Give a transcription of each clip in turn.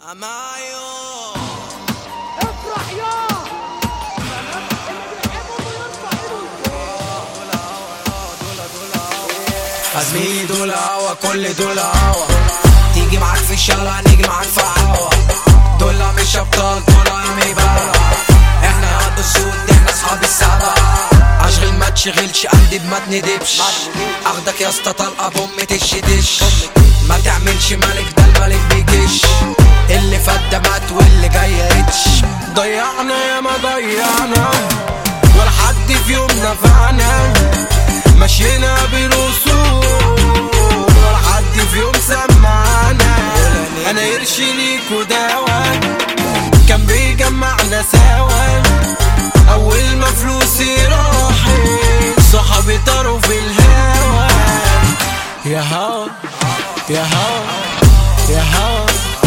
Amayo افرح يا اللي بيحبهم ويرفع ايده زميلي دول هوا كل دول هوا تيجي معاك في الشارع نيجي معاك في هوا دول مش ابطال دول عمي بقى احنا قد السود احنا اصحاب السبعة اشغل ما تشغلش اندب ما تندبش اخدك يا اسطى طلقه بام تشدش ما تعملش ملك ده الملك بيجيش اللي فات ده مات واللي جاي ريتش ضيعنا يا ما ضيعنا ولا حد في يوم نفعنا مشينا بالوصول ولا حد في يوم سمعنا انا قرش ليك ودواء كان بيجمعنا سوا اول ما فلوسي راحت صحابي طاروا في الهوا يا هوا يا هوا يا هوا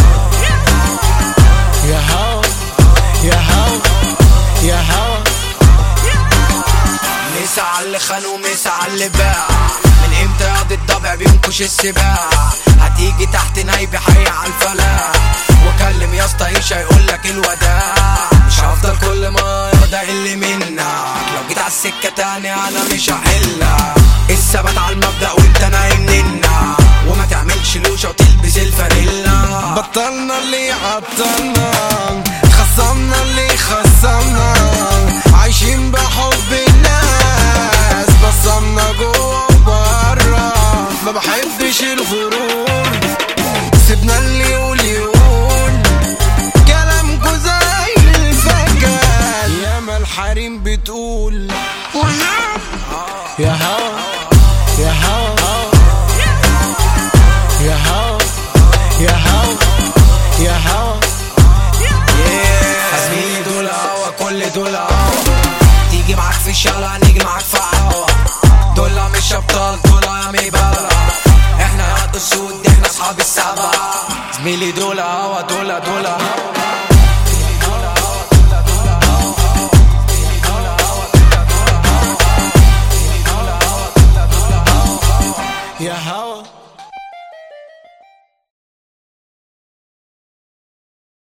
يا هوا يا هوا يا هوا مسا على اللي خان ومسا على اللي باع من امتى ياض الضبع بينكش السباع هتيجي تحت نايبي حي على الفلاح وكلم يا اسطى ايش هيقولك الوداع مش هفضل كل ما يرضى اللي منك لو جيت على السكه تاني انا مش هحلك الثبات على المبدا وانت نايم ننا وما تعملش لوشه وتلبس الفانيلا بطلنا اللي عطلنا خصمنا اللي خصمنا عايشين بحب الناس بصمنا جوه وبره ما بحبش الغرور سيبنا اللي يقول يقول كلامكو زي الفجر ياما الحريم بتقول يا هوا يا هوا يا هوا يا هوا يا هوا زميلي دول هوا كل دول هوا تيجي معاك في الشارع نيجي معاك في هوا دول مش ابطال دول عمي بلا احنا قد السود احنا اصحاب السبعة زميلي دول هوا دول دول هوا يا هوا